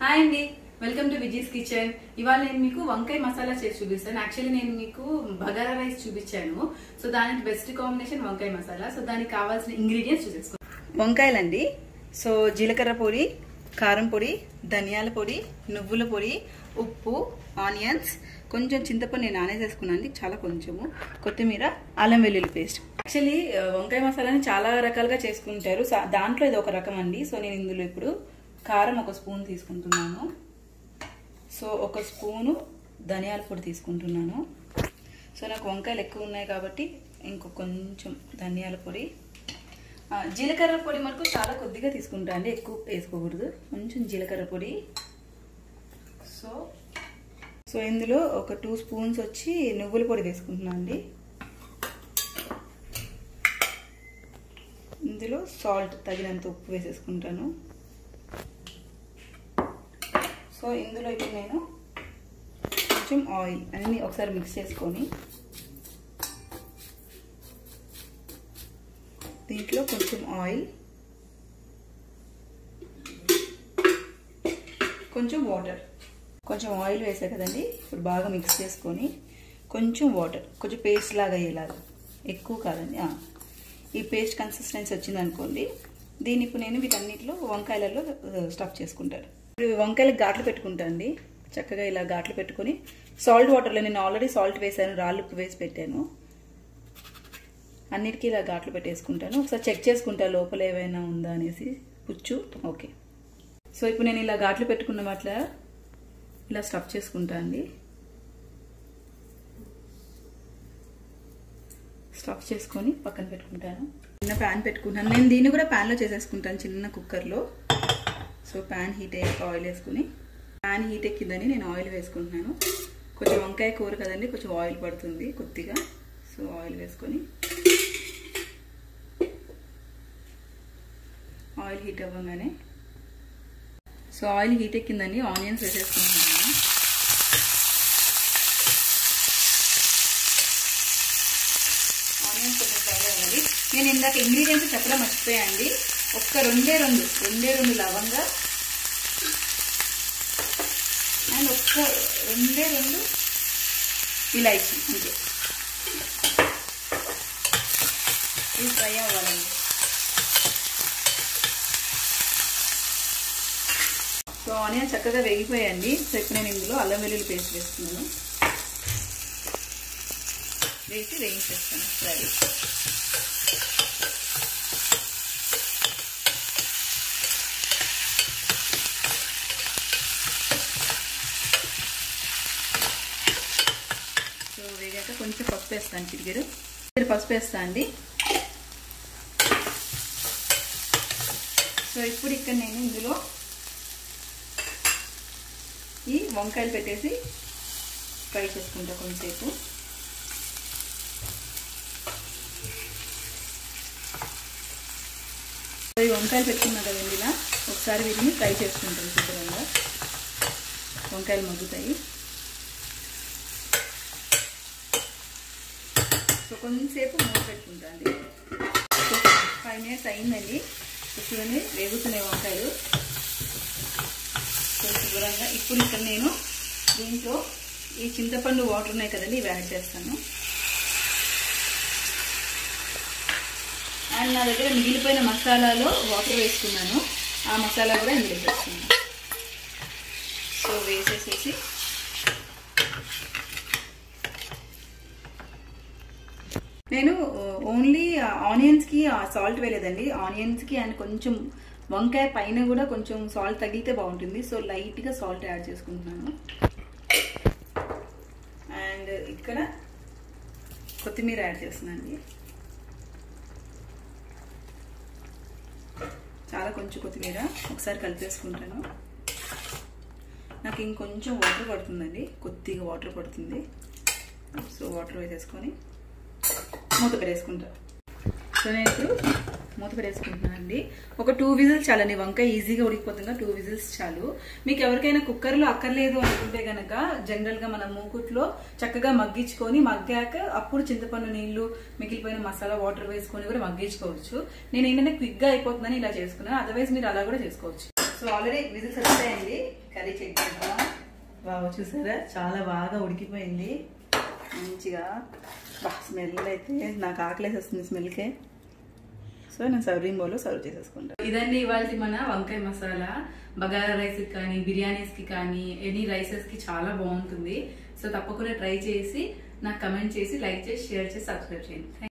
Hi అండి welcome to Viji's kitchen ఇవాళ నేను మీకు వంకాయ మసాలా చేసి చూపిస్తాను యాక్చువల్లీ నేను మీకు బగారా రైస్ చూపించాను సో దానికి బెస్ట్ కాంబినేషన్ వంకాయ మసాలా సో దానికి కావాల్సిన ఇంగ్రీడియంట్స్ చూసేసుకో వంకాయలండి సో జీలకర్ర పొడి కారం పొడి ధనియాల పొడి నువ్వుల పొడి ఉప్పు ఆనియన్స్ కొంచెం చింతపండు నేను నానేసేసుకున్నాను అండి చాలా కొంచెము కొత్తిమీర అల్లం వెల్లుల్లి పేస్ట్ యాక్చువల్లీ వంకాయ మసాలాని చాలా రకాలుగా చేసుకుంటారు సో దాంట్లో ఇది ఒక రకం అండి సో నేను ఇందులో ఇప్పుడు కారం ఒక స్పూన్ తీసుకుంటున్నాను సో ఒక స్పూను ధనియాల పొడి తీసుకుంటున్నాను సో నాకు వంకాయలు ఎక్కువ ఉన్నాయి కాబట్టి ఇంకో కొంచెం ధనియాల పొడి ఆ, జీలకర్ర పొడి మనకు చాలా కొద్దిగా తీసుకుంటా అండి ఎక్కువ వేసుకోకూడదు కొంచెం జీలకర్ర పొడి సో సో ఇందులో ఒక టూ స్పూన్స్ వచ్చి నువ్వుల పొడి వేసుకుంటున్నాను అండి ఇందులో సాల్ట్ తగినంత ఉప్పు వేసేసుకుంటాను సో ఇందులో ఇప్పుడు నేను కొంచెం ఆయిల్ అన్ని ఒకసారి మిక్స్ చేసుకొని దీంట్లో కొంచెం ఆయిల్ కొంచెం వాటర్ కొంచెం ఆయిల్ వేసా కదండి ఇప్పుడు బాగా మిక్స్ చేసుకొని కొంచెం వాటర్ కొంచెం పేస్ట్ లాగా అయ్యేలాగా ఎక్కువ కాదండి ఆ. ఈ పేస్ట్ కన్సిస్టెన్సీ వచ్చింది అనుకోండి దీన్ని ఇప్పుడు నేను వీటన్నిటిలో వంకాయలలో స్టఫ్ చేసుకుంటాను ఇప్పుడు వంకాయలకు ఘాట్లు పెట్టుకుంటాను అండి చక్కగా ఇలా ఘాట్లు పెట్టుకొని సాల్ట్ వాటర్లో నేను ఆల్రెడీ సాల్ట్ వేసాను రాళ్ళు ఉప్పు వేసి పెట్టాను అన్నిటికీ ఇలా ఘాట్లు పెట్టేసుకుంటాను ఒకసారి చెక్ చేసుకుంటా లోపల ఏమైనా ఉందా అనేసి పుచ్చు ఓకే సో ఇప్పుడు నేను ఇలా ఘాట్లు పెట్టుకున్న మాట్ల ఇలా స్టఫ్ చేసుకుంటా అండి స్టఫ్ చేసుకొని పక్కన పెట్టుకుంటాను చిన్న ప్యాన్ పెట్టుకుంటాను నేను దీన్ని కూడా ప్యాన్లో చేసేసుకుంటాను చిన్న కుక్కర్లో సో ప్యాన్ హీట్ అయ్యాక ఆయిల్ వేసుకుని ప్యాన్ హీట్ ఎక్కిందని నేను ఆయిల్ వేసుకుంటున్నాను కొంచెం వంకాయ కూర కదండి కొంచెం ఆయిల్ పడుతుంది కొద్దిగా సో ఆయిల్ వేసుకొని ఆయిల్ హీట్ అవ్వగానే సో ఆయిల్ హీట్ ఎక్కిందండి ఆనియన్స్ వేసేసుకుంటున్నాను ఆనియన్స్ కొంచెం ఫ్రై అవ్వాలి నేను ఇందాక ఇంగ్రీడియంట్స్ చెప్పడం మర్చిపోయాండి ఒక్క రెండే రెండు రెండే రెండు లవంగా అండ్ ఒక్క రెండే రెండు ఇలాచి అంతే ఇది ఫ్రై అవ్వాలండి సో ఆనియన్ చక్కగా వేగిపోయాయండి సో ఇప్పుడు నేను ఇందులో అల్లం వెల్లుల్లి పేస్ట్ వేస్తున్నాను వేసి వేయించేస్తాను ఫ్రై సో వేగాక కొంచెం పసుపు వేస్తాను చిటికెడు పసుపు వేస్తా అండి సో ఇప్పుడు ఇక్కడ నేను ఇందులో ఈ వంకాయలు పెట్టేసి ఫ్రై చేసుకుంటా కొంచెంసేపు ఈ వంకాయలు పెట్టుకున్నా కదండి ఇలా ఒకసారి వీటిని ఫ్రై చేసుకుంటాం శుభ్రంగా వంకాయలు మగ్గుతాయి సో కొంచెంసేపు మూత పెట్టుకుంటా అండి ఫైవ్ మినిట్స్ అయిందండి చూడండి వేగుతున్నాయి వంకాయలు సో శుభ్రంగా ఇప్పుడు ఇక్కడ నేను దీంట్లో ఈ చింతపండు వాటర్ ఉన్నాయి కదండి ఇవి యాడ్ చేస్తాను అండ్ నా దగ్గర మిగిలిపోయిన మసాలాలో వాటర్ వేసుకున్నాను ఆ మసాలా కూడా ఇందులో వేస్తున్నాను సో వేసేసేసి నేను ఓన్లీ ఆనియన్స్కి సాల్ట్ వేయలేదండి ఆనియన్స్కి అండ్ కొంచెం వంకాయ పైన కూడా కొంచెం సాల్ట్ తగిలితే బాగుంటుంది సో లైట్గా సాల్ట్ యాడ్ చేసుకుంటున్నాను అండ్ ఇక్కడ కొత్తిమీర యాడ్ చేస్తున్నానండి చాలా కొంచెం కొత్తిమీర ఒకసారి కలిపేసుకుంటాను నాకు ఇంకొంచెం వాటర్ పడుతుందండి కొద్దిగా వాటర్ పడుతుంది సో వాటర్ వేసేసుకొని మూత పెట్టేసుకుంటా సో నేను ఇప్పుడు మూత పెట్టేసుకుంటున్నాను అండి ఒక టూ విజిల్స్ చాలండి వంకాయ ఈజీగా ఉడికిపోతుందిగా టూ విజిల్స్ చాలు మీకు ఎవరికైనా కుక్కర్లో అక్కర్లేదు అనుకుంటే గనక జనరల్ గా మనం మూకుట్లో చక్కగా మగ్గించుకొని మగ్గాక అప్పుడు చింతపండు నీళ్లు మిగిలిపోయిన మసాలా వాటర్ వేసుకొని కూడా మగ్గించుకోవచ్చు నేను ఏంటంటే క్విక్ గా అయిపోతుందని ఇలా చేసుకున్నాను అదర్వైజ్ మీరు అలా కూడా చేసుకోవచ్చు సో ఆల్రెడీ విజిల్స్ వచ్చాయండి కర్రీ చెక్ చేద్దాం బాగా చూసారా చాలా బాగా ఉడికిపోయింది మంచిగా బా స్మెల్ అయితే నాకు ఆకలేసి వస్తుంది స్మెల్కే సో నేను సర్వింగ్ బౌల్లో సర్వ్ చేసేసుకుంటాను ఇదండి ఇవాళ మన వంకాయ మసాలా బగారా రైస్ కానీ బిర్యానీస్ కి కానీ ఎనీ రైసెస్ కి చాలా బాగుంటుంది సో తప్పకుండా ట్రై చేసి నాకు కమెంట్ చేసి లైక్ చేసి షేర్ చేసి సబ్స్క్రైబ్ చేయండి